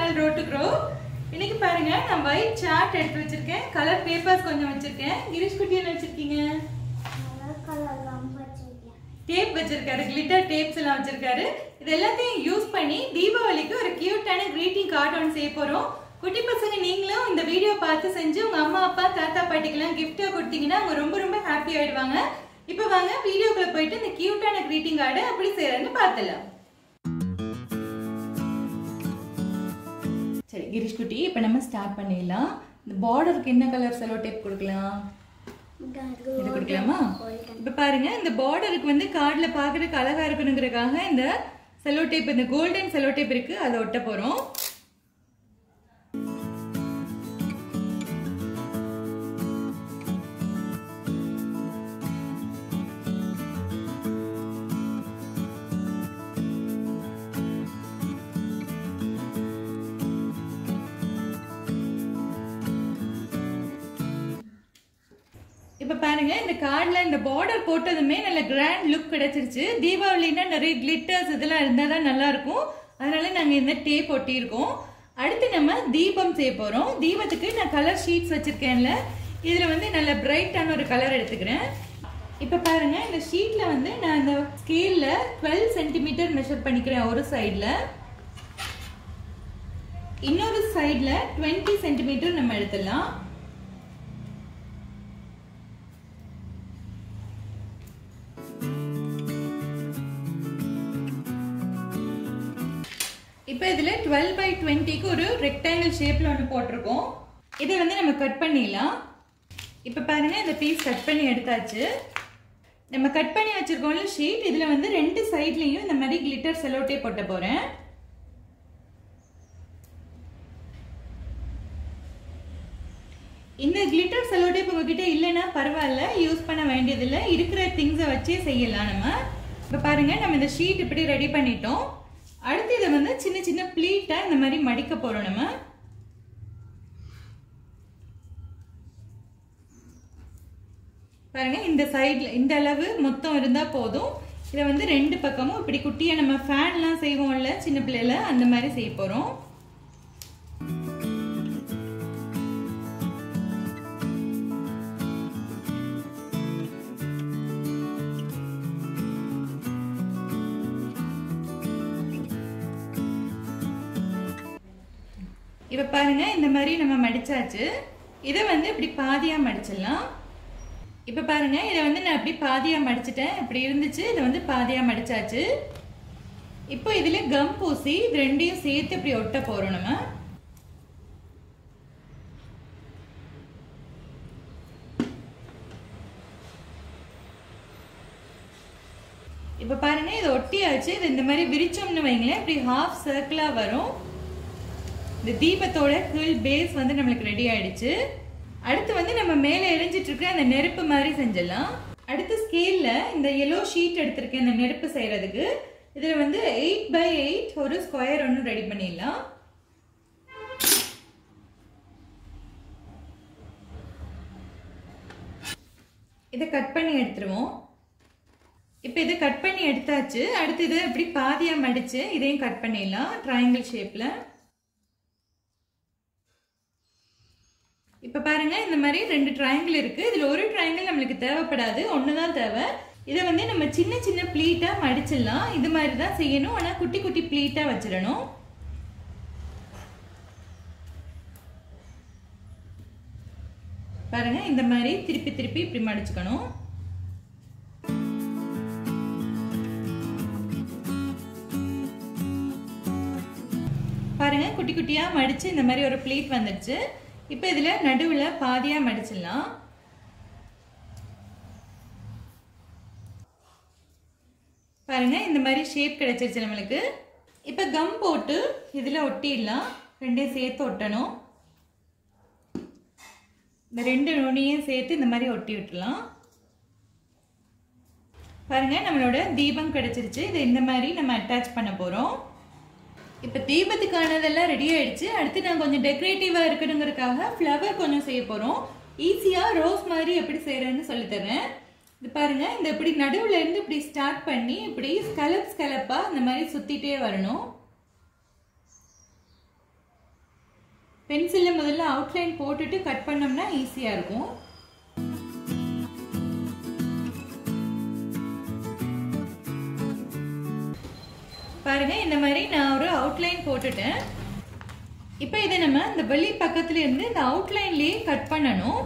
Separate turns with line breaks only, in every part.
Channel road to grow இன்னைக்கு பாருங்க நான் ஒயிட் சார்ட் எடுத்து வச்சிருக்கேன் கலர் பேப்பர்ஸ் கொஞ்சம் வச்சிருக்கேன் கிரீஷ் குட்டி என்ன வச்சிருக்கீங்க டேப் வச்சிருக்காரு கிளிட்டர் டேப்ஸ் எல்லாம் வச்சிருக்காரு இது எல்லாத்தையும் யூஸ் பண்ணி தீபாவளிக்கு ஒரு கியூட்டான greeting கார்டு ஒன்று செய்ய போறோம் குட்டி பசங்க நீங்களும் இந்த வீடியோ பார்த்து செஞ்சு உங்க அம்மா அப்பா தாத்தா பாட்டிக்கெல்லாம் கிஃப்டா கொடுத்தீங்கன்னா அவங்க ரொம்ப ரொம்ப ஹாப்பி ஆயிடுவாங்க இப்போ வாங்க வீடியோக்குள்ள போயிட்டு இந்த கியூட்டான greeting கார்டு எப்படி செய்யறதுன்னு பார்த்துலாம் சரி கிரீஷ் குட்டி இப்போ நம்ம ஸ்டார்ட் பண்ணிடலாம் இந்த பார்டருக்கு என்ன கலர் செலோ டேப் கொடுக்கலாம் இது கொடுக்கலாமா இப்போ பாருங்க இந்த பார்டருக்கு வந்து கார்டில் பார்க்கறதுக்கு அழகா இருக்கணுங்கிறதுக்காக இந்த செலோ டேப் இந்த கோல்டன் செலோ டேப் இருக்கு அதை ஒட்ட போறோம் இப்ப பாருங்க இந்த கார்டுல இந்த பார்டர் போட்டதுமே நல்ல கிராண்ட் லுக் கிடைச்சிருச்சு தீபாவளினா நிறைய கிளிட்டர்ஸ் இதெல்லாம் இருந்தா தான் நல்லா இருக்கும் அதனால நாங்க இந்த டேப் ஒட்டியிருக்கோம் அடுத்து நம்ம தீபம் செய்ய போறோம் தீபத்துக்கு நான் கலர் ஷீட்ஸ் வச்சிருக்கேன்ல இதுல வந்து நல்ல பிரைட்டான ஒரு கலர் எடுத்துக்கிறேன் இப்ப பாருங்க இந்த ஷீட்ல வந்து நான் இந்த ஸ்கேல்ல டுவெல் சென்டிமீட்டர் மெஷர் பண்ணிக்கிறேன் ஒரு சைட்ல இன்னொரு சைட்ல டுவெண்ட்டி சென்டிமீட்டர் நம்ம எடுத்துடலாம் இப்போ இதில் டுவெல் பை டுவெண்ட்டிக்கு ஒரு ரெக்டாங்கிள் ஷேப்பில் ஒன்று போட்டிருக்கோம் இதை வந்து நம்ம கட் பண்ணிடலாம் இப்போ பாருங்க இந்த பீஸ் கட் பண்ணி எடுத்தாச்சு நம்ம கட் பண்ணி வச்சிருக்கோம்ல ஷீட் இதில் வந்து ரெண்டு சைட்லேயும் இந்த மாதிரி கிளிட்டர் செலோட்டே போட்ட போகிறேன் இந்த கிளிட்டர் செலோடேப் உங்ககிட்ட இல்லைன்னா பரவாயில்ல யூஸ் பண்ண வேண்டியதில்லை இருக்கிற திங்ஸை வச்சே செய்யலாம் நம்ம இப்போ பாருங்க நம்ம இந்த ஷீட் இப்படி ரெடி பண்ணிட்டோம் அடுத்து இதை வந்து சின்ன சின்ன ப்ளீட்டா இந்த மாதிரி மடிக்க போறோம் நம்ம பாருங்க இந்த சைட்ல இந்த அளவு மொத்தம் இருந்தா போதும் இதை வந்து ரெண்டு பக்கமும் இப்படி குட்டியா நம்ம ஃபேன்லாம் செய்வோம்ல சின்ன பிள்ளைல அந்த மாதிரி செய்ய போறோம் இப்ப பாருங்க இந்த மாதிரி நம்ம மடிச்சாச்சு இதை வந்து இப்படி பாதியா மடிச்சிடலாம் இப்ப பாருங்க இதை வந்து நான் இப்படி பாதியா மடிச்சிட்டேன் இப்படி இருந்துச்சு இதை வந்து பாதியா மடிச்சாச்சு இப்போ இதுல கம் பூசி இது ரெண்டையும் சேர்த்து இப்படி ஒட்ட போறோம் நம்ம இப்ப பாருங்க இதை ஒட்டியாச்சு இது இந்த மாதிரி விரிச்சோம்னு வைங்களேன் இப்படி ஹாஃப் சர்க்கிளா வரும் இந்த தீபத்தோட கீழ் பேஸ் வந்து நம்மளுக்கு ரெடி ஆயிடுச்சு அடுத்து வந்து நம்ம மேலே எரிஞ்சிட்டு இருக்க அந்த நெருப்பு மாதிரி செஞ்சிடலாம் அடுத்து ஸ்கேல்ல இந்த எல்லோ ஷீட் எடுத்திருக்கேன் இந்த நெருப்பு செய்யறதுக்கு இதுல வந்து எயிட் பை எயிட் ஒரு ஸ்கொயர் ஒன்று ரெடி பண்ணிடலாம் இதை கட் பண்ணி எடுத்துருவோம் இப்போ இதை கட் பண்ணி எடுத்தாச்சு அடுத்து இதை இப்படி பாதியா மடிச்சு இதையும் கட் பண்ணிடலாம் ட்ரையாங்கிள் ஷேப்ல இப்போ பாருங்க இந்த மாதிரி ரெண்டு ட்ரையாங்கிள் இருக்கு இதுல ஒரு ட்ரையாங்கிள் நம்மளுக்கு தேவைப்படாது ஒன்று தான் தேவை இதை வந்து நம்ம சின்ன சின்ன ப்ளீட்டா மடிச்சிடலாம் இது மாதிரி தான் செய்யணும் ஆனால் குட்டி குட்டி ப்ளீட்டா வச்சிடணும் பாருங்க இந்த மாதிரி திருப்பி திருப்பி இப்படி மடிச்சுக்கணும் பாருங்க குட்டி குட்டியா மடிச்சு இந்த மாதிரி ஒரு பிளேட் வந்துடுச்சு இப்போ இதுல நடுவுல பாதியா மடிச்சிடலாம் பாருங்க இந்த மாதிரி ஷேப் கிடைச்சிருச்சு நம்மளுக்கு இப்போ கம் போட்டு இதுல ஒட்டிடலாம் ரெண்டையும் சேர்த்து ஒட்டணும் இந்த ரெண்டு நுனியும் சேர்த்து இந்த மாதிரி ஒட்டி விட்டுலாம் பாருங்க நம்மளோட தீபம் கிடைச்சிருச்சு இது இந்த மாதிரி நம்ம அட்டாச் பண்ண போறோம் இப்போ தீபத்துக்கானதெல்லாம் ரெடி ஆயிடுச்சு அடுத்து நான் கொஞ்சம் டெக்கரேட்டிவா இருக்கணுங்கிறதுக்காக ஃப்ளவர் கொஞ்சம் செய்ய போறோம் ஈஸியா ரோஸ் மாதிரி எப்படி செய்யறேன்னு சொல்லி தரேன் இது பாருங்க இந்த இப்படி நடுவுல இருந்து இப்படி ஸ்டார்ட் பண்ணி இப்படி ஸ்கலப் ஸ்கலப்பா இந்த மாதிரி சுத்திட்டே வரணும் பென்சிலில் முதல்ல அவுட்லைன் போட்டுட்டு கட் பண்ணோம்னா ஈஸியாக இருக்கும் பாருங்க இந்த மாதிரி நான் ஒரு அவுட்லைன் போட்டுட்டேன் இப்போ இதை நம்ம இந்த வெளி பக்கத்துல இருந்து இந்த அவுட்லைன்லயே கட் பண்ணணும்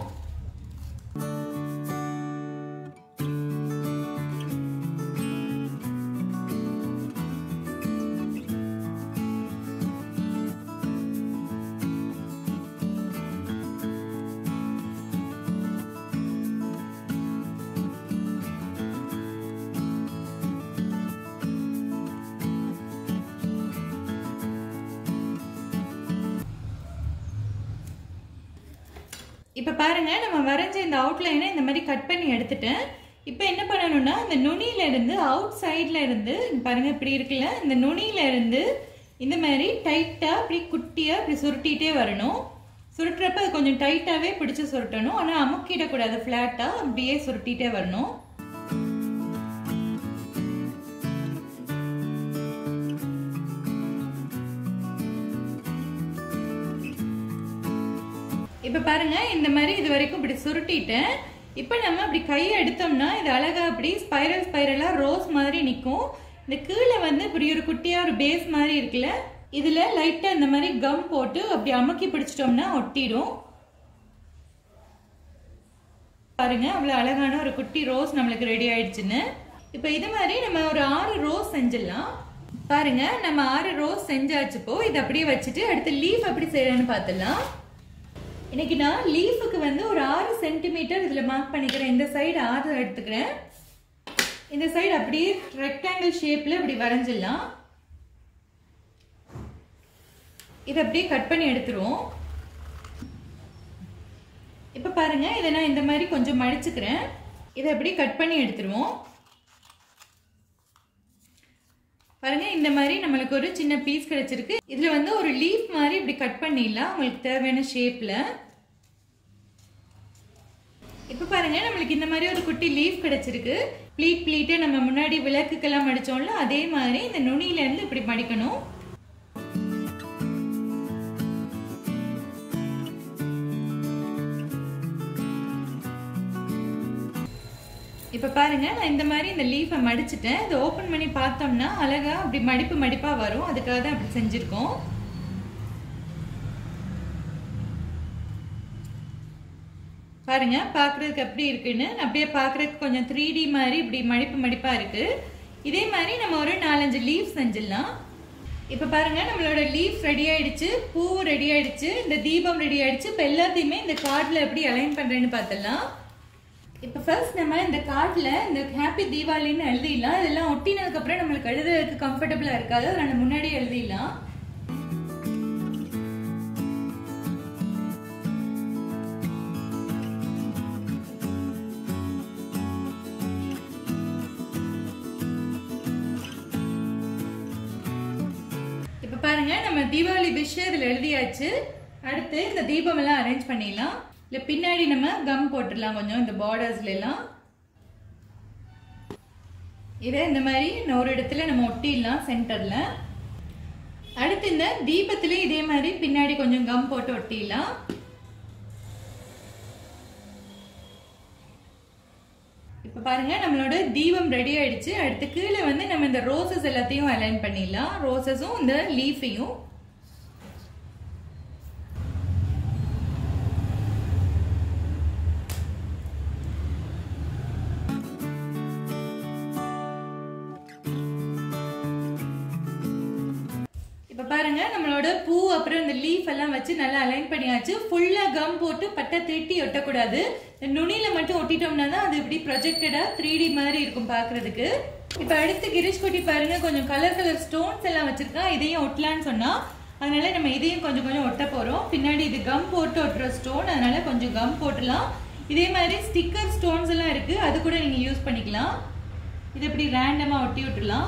இப்போ பாருங்க நம்ம வரைஞ்ச இந்த அவுட்லைனை இந்த மாதிரி கட் பண்ணி எடுத்துட்டேன் இப்போ என்ன பண்ணணும்னா இந்த நுனியில இருந்து அவுட் சைட்ல இருந்து பாருங்க இப்படி இருக்குல்ல இந்த நுனியில இருந்து இந்த மாதிரி டைட்டா இப்படி குட்டியா இப்படி சுருட்டிட்டே வரணும் சுருட்டுறப்ப அது கொஞ்சம் டைட்டாவே பிடிச்சு சுருட்டணும் ஆனா அமுக்கிடக்கூடாது ஃபிளாட்டா அப்படியே சுருட்டிட்டே வரணும் இப்ப பாருங்க இந்த மாதிரி இது வரைக்கும் இப்படி சுருட்டிட்டேன் இப்ப நம்ம அப்படி கையை எடுத்தோம்னா இது அழகா அப்படி ஸ்பைரல் ஸ்பைரலா ரோஸ் மாதிரி நிக்கும் இந்த கீழே வந்து இப்படி ஒரு குட்டியா ஒரு பேஸ் மாதிரி இருக்குல்ல இதுல லைட்டா இந்த மாதிரி கம் போட்டு அப்படி அமுக்கி பிடிச்சிட்டோம்னா ஒட்டிடும் பாருங்க அவ்வளவு அழகான ஒரு குட்டி ரோஸ் நம்மளுக்கு ரெடி ஆயிடுச்சுன்னு இப்ப இது மாதிரி நம்ம ஒரு ஆறு ரோஸ் செஞ்சிடலாம் பாருங்க நம்ம ஆறு ரோஸ் செஞ்சாச்சுப்போ இதை அப்படியே வச்சுட்டு அடுத்து லீஃப் எப்படி செய்யறேன்னு பார்த்துடலாம் இன்னைக்கு நான் லீஃபுக்கு வந்து ஒரு ஆறு சென்டிமீட்டர் இதுல மார்க் பண்ணிக்கிறேன் இந்த சைடு ஆறு எடுத்துக்கிறேன் இந்த சைடு அப்படியே ரெக்டாங்கிள் ஷேப்ல இப்படி வரைஞ்சிடலாம் இதை அப்படியே கட் பண்ணி எடுத்துருவோம் இப்ப பாருங்க இதை நான் இந்த மாதிரி கொஞ்சம் மடிச்சுக்கிறேன் இதை அப்படியே கட் பண்ணி எடுத்துருவோம் பாருங்க இந்த மாதிரி நம்மளுக்கு ஒரு சின்ன பீஸ் கிடைச்சிருக்கு இதுல வந்து ஒரு லீஃப் மாதிரி இப்படி கட் பண்ணிடலாம் உங்களுக்கு தேவையான ஷேப்ல இப்ப பாருங்க நம்மளுக்கு இந்த மாதிரி ஒரு குட்டி லீஃப் கிடைச்சிருக்கு ப்ளீட் ப்ளீட்டை நம்ம முன்னாடி விளக்குக்கெல்லாம் மடிச்சோம்ல அதே மாதிரி இந்த நுனியில இருந்து இப்படி மடிக்கணும் இப்ப பாருங்க நான் இந்த மாதிரி இந்த லீஃபை மடிச்சிட்டேன் இதை ஓபன் பண்ணி பார்த்தோம்னா அழகா அப்படி மடிப்பு மடிப்பா வரும் அதுக்காக தான் அப்படி செஞ்சிருக்கோம் பாருங்க பாக்குறதுக்கு எப்படி இருக்குன்னு அப்படியே பாக்குறதுக்கு கொஞ்சம் த்ரீ டி மாதிரி இப்படி மடிப்பு மடிப்பா இருக்கு இதே மாதிரி நம்ம ஒரு நாலஞ்சு லீஃப் செஞ்சிடலாம் இப்ப பாருங்க நம்மளோட லீஃப் ரெடி ஆயிடுச்சு பூ ரெடி ஆயிடுச்சு இந்த தீபம் ரெடி ஆயிடுச்சு இப்ப எல்லாத்தையுமே இந்த கார்ட்ல எப்படி அலைன் பண்றேன்னு பார்த்தலாம் இப்போ ஃபர்ஸ்ட் நம்ம இந்த கார்டில் இந்த ஹாப்பி தீபாவளின்னு எழுதிடலாம் இதெல்லாம் ஒட்டினதுக்கு அப்புறம் நம்மளுக்கு எழுதுறதுக்கு கம்ஃபர்டபுளாக இருக்காது அதனால முன்னாடியே எழுதிடலாம் இப்போ பாருங்க நம்ம தீபாவளி விஷ் இதில் எழுதியாச்சு அடுத்து இந்த தீபம் எல்லாம் அரேஞ்ச் பண்ணிடலாம் இல்ல பின்னாடி நம்ம கம் போட்டுடலாம் கொஞ்சம் இந்த பார்டர்ஸ்ல எல்லாம் இதை இந்த மாதிரி ஒரு இடத்துல நம்ம ஒட்டிடலாம் சென்டர்ல அடுத்து இந்த தீபத்திலே இதே மாதிரி பின்னாடி கொஞ்சம் கம் போட்டு ஒட்டிடலாம் இப்ப பாருங்க நம்மளோட தீபம் ரெடி ஆயிடுச்சு அடுத்து கீழே வந்து நம்ம இந்த ரோசஸ் எல்லாத்தையும் அலைன் பண்ணிடலாம் ரோசஸும் இந்த லீஃபையும் இப்ப பாருங்க நம்மளோட பூ அப்புறம் இந்த லீஃப் எல்லாம் வச்சு நல்லா அலைன் பண்ணியாச்சு ஃபுல்லா கம் போட்டு பட்டை தீட்டி ஒட்டக்கூடாது இந்த நுனியில மட்டும் ஒட்டிட்டோம்னா தான் அது இப்படி ப்ரொஜெக்டடா த்ரீ டி மாதிரி இருக்கும் பாக்குறதுக்கு இப்ப அடுத்து கிரிஷ் குட்டி பாருங்க கொஞ்சம் கலர் கலர் ஸ்டோன்ஸ் எல்லாம் வச்சிருக்கா இதையும் ஒட்டலான்னு சொன்னா அதனால நம்ம இதையும் கொஞ்சம் கொஞ்சம் ஒட்ட போறோம் பின்னாடி இது கம் போட்டு ஒட்டுற ஸ்டோன் அதனால கொஞ்சம் கம் போட்டுலாம் இதே மாதிரி ஸ்டிக்கர் ஸ்டோன்ஸ் எல்லாம் இருக்கு அது கூட நீங்க யூஸ் பண்ணிக்கலாம் இது இப்படி ரேண்டமா ஒட்டி விட்டுலாம்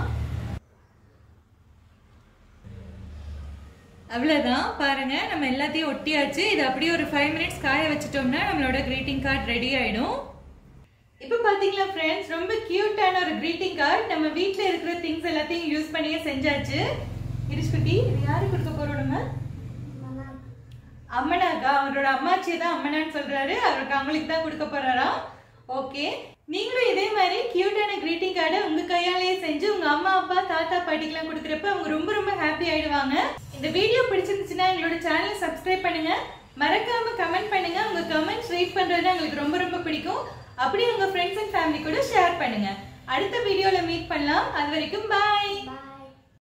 அவ்வளவுதான் பாருங்க நம்ம எல்லாத்தையும் ஒட்டியாச்சு இது அப்படியே ஒரு ஃபைவ் மினிட்ஸ் காய வச்சிட்டோம்னா நம்மளோட கிரீட்டிங் கார்டு ரெடி ஆயிடும் இப்போ பாத்தீங்களா ஃப்ரெண்ட்ஸ் ரொம்ப கியூட்டான ஒரு கிரீட்டிங் கார்டு நம்ம வீட்ல இருக்கிற திங்ஸ் எல்லாத்தையும் யூஸ் பண்ணியே செஞ்சாச்சு கிரிஷ் குட்டி இது யாருக்கு கொடுக்க போறோம் நம்ம அம்மனாக்கா அவரோட அம்மாச்சியை தான் அம்மனான்னு சொல்றாரு அவருக்கு அவங்களுக்கு தான் கொடுக்க போறாராம் ஓகே நீங்களும் இதே மாதிரி கியூட்டான கிரீட்டிங் கார்டை உங்க கையாலேயே செஞ்சு உங்க அம்மா அப்பா தாத்தா பாட்டிக்கெல்லாம் கொடுக்குறப்ப அவங்க ரொம்ப ரொம்ப ஹாப்பி ஆயிடுவாங்க இந்த வீடியோ பிடிச்சிருந்துச்சுன்னா எங்களோட சேனலை சப்ஸ்கிரைப் பண்ணுங்க மறக்காம கமெண்ட் பண்ணுங்க உங்க கமெண்ட்ஸ் ரீட் பண்றது எங்களுக்கு ரொம்ப ரொம்ப பிடிக்கும் அப்படியே உங்க ஃப்ரெண்ட்ஸ் அண்ட் ஃபேமிலி கூட ஷேர் பண்ணுங்க அடுத்த வீடியோல மீட் பண்ணலாம் அது வரைக்கும் பாய்
Bye.